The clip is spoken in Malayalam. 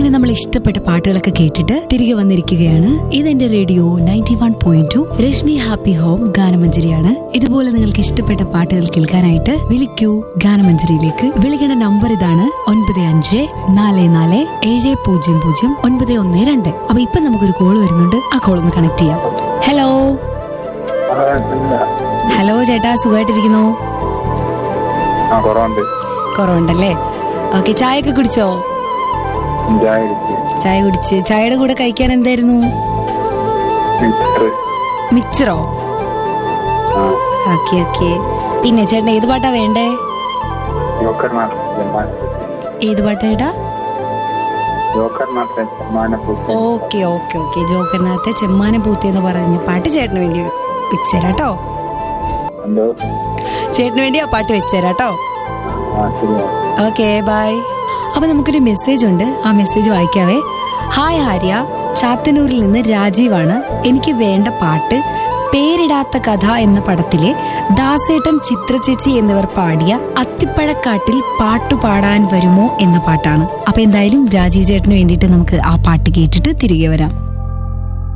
അങ്ങനെ നമ്മൾ ഇഷ്ടപ്പെട്ട പാട്ടുകളൊക്കെ കേട്ടിട്ട് തിരികെ വന്നിരിക്കുകയാണ് ഇതെന്റെ radio ninety one point two Rashmi happy home ഗാനമഞ്ജരിയാണ് ഇതുപോലെ നിങ്ങൾക്ക് ഇഷ്ടപ്പെട്ട പാട്ടുകൾ കേൾക്കാനായിട്ട് വിളിക്കൂ ഗാനമഞ്ജരിയിലേക്ക് വിളിക്കേണ്ട നമ്പർ ഇതാണ് ഒൻപത് അഞ്ച് നാല് നാല് ഏഴ് പൂജ്യം പൂജ്യം ഒൻപത് ഒന്ന് രണ്ട് അപ്പൊ ഇപ്പൊ നമുക്കൊരു കോൾ വരുന്നുണ്ട് ആ കോൾ ഒന്ന് കണക്ട് ചെയ്യാം ഹലോ ഹലോ ചേട്ടാ സുഖമായിട്ടിരിക്കുന്നു ആ കുറവുണ്ട് കുറവുണ്ടല്ലേ ഓക്കെ ചായ ഒക്കെ കുടിച്ചോ ചായ കുടിച്ച് ചായ കുടിച്ച് ചായയുടെ കൂടെ കഴിക്കാൻ എന്തായിരുന്നു മിച്ചറ്. മിച്ചറോ ആ ഓക്കെ ഓക്കെ പിന്നെ ചേട്ടൻ ഏത് പാട്ടാ വേണ്ടേ ജോക്കറിനാഥ് ജന്മാന ഏത് പാട്ടാ ചേട്ടാ ജോക്കറിനാഥ് ജന്മാന പൂച്ച ഓക്കെ ഓക്കെ ഓക്കെ ജോക്കറിനകത്തെ ചെമ്മാന പൂത്തി എന്ന് പറഞ്ഞ പാട്ട് ചേട്ടന് വേണ്ടി വെച്ചേരാട്ടോ എന്തോ ചേട്ടന് വേണ്ടി ആ പാട്ട് വെച്ചേരാട്ടോ ആ ശരിയാ ഓക്കെ ബൈ അപ്പൊ നമുക്കൊരു മെസ്സേജ് ഉണ്ട് ആ മെസ്സേജ് വായിക്കാവേ ഹായ് ഹാര്യ ചാത്തന്നൂരിൽ നിന്ന് രാജീവാണ് എനിക്ക് വേണ്ട പാട്ട് പേരിടാത്ത കഥ എന്ന പടത്തിലെ ദാസേട്ടൻ ചിത്രചേച്ചി എന്നിവർ പാടിയ അത്തിപ്പഴക്കാട്ടിൽ പാട്ടു പാടാൻ വരുമോ എന്ന പാട്ടാണ് അപ്പൊ എന്തായാലും രാജീവ് ചേട്ടന് വേണ്ടിയിട്ട് നമുക്ക് ആ പാട്ട് കേട്ടിട്ട് തിരികെ വരാം